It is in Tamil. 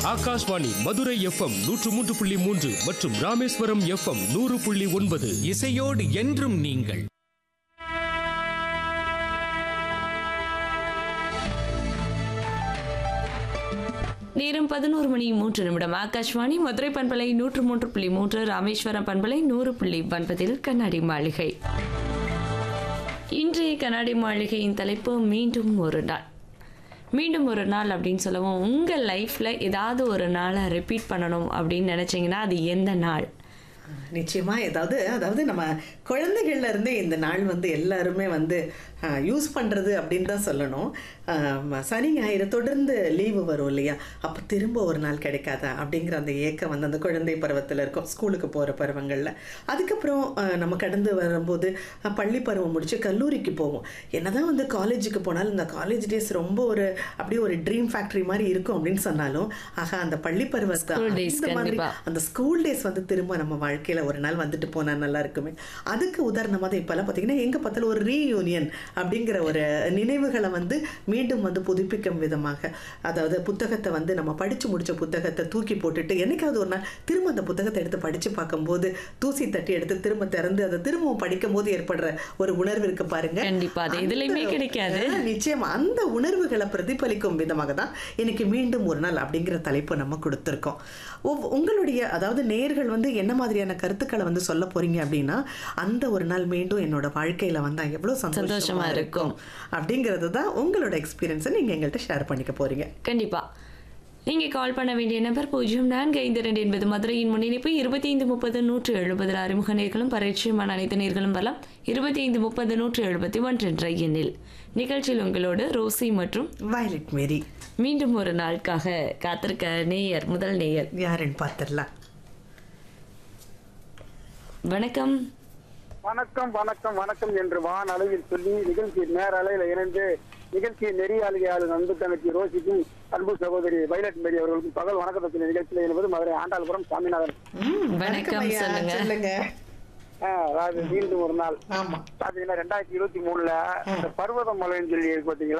ஆகாஷ்வாணி மதுரை எஃப்எம் நூற்று மூன்று புள்ளி மூன்று மற்றும் ராமேஸ்வரம் எஃப்எம் நூறு புள்ளி ஒன்பது இசையோடு என்றும் நீங்கள் நேரம் பதினோரு மணி மூன்று நிமிடம் ஆகாஷ்வாணி மதுரை பண்பலை நூற்று மூன்று புள்ளி மூன்று ராமேஸ்வரம் பண்பலை நூறு புள்ளி ஒன்பதில் கண்ணாடி மாளிகை இன்றைய கண்ணாடி மாளிகையின் தலைப்பு மீண்டும் ஒரு நாள் மீண்டும் ஒரு நாள் அப்படின்னு சொல்லவும் உங்கள் லைஃப்பில் ஏதாவது ஒரு நாளை ரிப்பீட் பண்ணணும் அப்படின்னு நினச்சிங்கன்னா அது எந்த நாள் நிச்சயமா ஏதாவது அதாவது நம்ம குழந்தைகள்ல இருந்தே இந்த நாள் வந்து எல்லாருமே வந்து யூஸ் பண்றது அப்படின்னு தான் சொல்லணும் ஆம், சனி ஞாயிறு தொடர்ந்து லீவு வரும் இல்லையா அப்போ திரும்ப ஒரு நாள் கிடைக்காதா அப்படிங்கிற அந்த ஏக்கம் வந்து அந்த குழந்தை பருவத்தில் இருக்கும் ஸ்கூலுக்கு போகிற பருவங்களில் அதுக்கப்புறம் ஆஹ், நம்ம கடந்து வரும்போது ஆஹ், பள்ளி பருவம் முடிச்சு கல்லூரிக்கு போவோம் என்னதான் வந்து காலேஜுக்கு போனாலும் இந்த காலேஜ் டேஸ் ரொம்ப ஒரு அப்படியே ஒரு ட்ரீம் ஃபேக்ட்ரி மாதிரி இருக்கும் அப்படின்னு சொன்னாலும் ஆகா அந்த பள்ளி பருவத்தை School days அந்த மாதிரி கண்டிப்பா. அந்த ஸ்கூல் டேஸ் வந்து திரும்ப நம்ம வாழ்க்கையில ஒரு நாள் வந்துட்டு போனா நல்லா இருக்குமே அதுக்கு உதாரணமாக தான் இப்போல்லாம் பார்த்தீங்கன்னா எங்க பார்த்தாலும் ஒரு ரீயூனியன் அப்படிங்கிற ஒரு நினைவுகளை வந்து மீண்டும் வந்து புதுப்பிக்கும் விதமாக அதாவது புத்தகத்தை வந்து நம்ம படிச்சு முடிச்ச புத்தகத்தை தூக்கி போட்டுட்டு என்னைக்காவது ஒரு நாள் திரும்ப அந்த புத்தகத்தை எடுத்து படிச்சு பார்க்கும்போது தூசி தட்டி எடுத்து திரும்ப திறந்து அதை திரும்பவும் படிக்கும் போது ஏற்படுற ஒரு உணர்வு இருக்கு பாருங்க கண்டிப்பா, அது எதுலயுமே அந்த- கிடைக்காது. ஆ, நிச்சயமா அந்த உணர்வுகளை பிரதிபலிக்கும் விதமாக தான் இன்னைக்கு மீண்டும் ஒரு நாள் அப்படிங்கிற தலைப்பு நம்ம கொடுத்துருக்கோம் ஒவ்- உங்களுடைய அதாவது நேர்கள் வந்து என்ன மாதிரியான கருத்துக்களை வந்து சொல்ல போறீங்க அப்படின்னா அந்த ஒரு நாள் மீண்டும் என்னோட வாழ்க்கையில வந்தா எவ்வளவு சந்தோஷமா சந்தோஷமா இருக்கும். இருக்கும் அப்படிங்கிறது தான் உங்களோட எக்ஸ்பீரியன்ஸை நீங்க எங்கள்கிட்ட ஷேர் பண்ணிக்க போறீங்க கண்டிப்பா நீங்கள் கால் பண்ண வேண்டிய நம்பர் பூஜ்ஜியம் நான்கு ஐந்து ரெண்டு என்பது மதுரையின் முன்னிணைப்பு இருபத்தி ஐந்து முப்பது நூற்று எழுபது அறிமுக நேர்களும் பரிச்சயமான அனைத்து நேர்களும் வரலாம் இருபத்தி ஐந்து முப்பது நூற்று எழுபத்தி ஒன்று என்ற எண்ணில் நிகழ்ச்சியில் உங்களோடு ரோசி மற்றும் வயலட் மேரி மீண்டும் ஒரு நாளுக்காக காத்திருக்க நேயர் முதல் நேயர் யாருன்னு பார்த்துடலாம் வணக்கம் வணக்கம் வணக்கம் வணக்கம் என்று வான் அளவில் சொல்லி நிகழ்ச்சி நேர அளவில் இணைந்து நிகழ்ச்சி நெறியாளியாளர் அன்பு தங்கச்சி ரோசிக்கும் அன்பு சகோதரி வைலட் மேரி அவர்களுக்கும் பகல் வணக்கத்தை சொல்லி நிகழ்ச்சியில் என்பது மதுரை ஆண்டாள்புரம் சாமிநாதன் ம், வணக்கம் ஐயா. சொல்லுங்க. சொல்லுங்க ஆஹ், அதாவது மீண்டும் ஒரு நாள் ஆமா பாத்தீங்கன்னா ரெண்டாயிரத்தி இருபத்தி மூணுல இந்த பர்வத மலைன்னு சொல்லி இருக்கு பாத்தீங்களா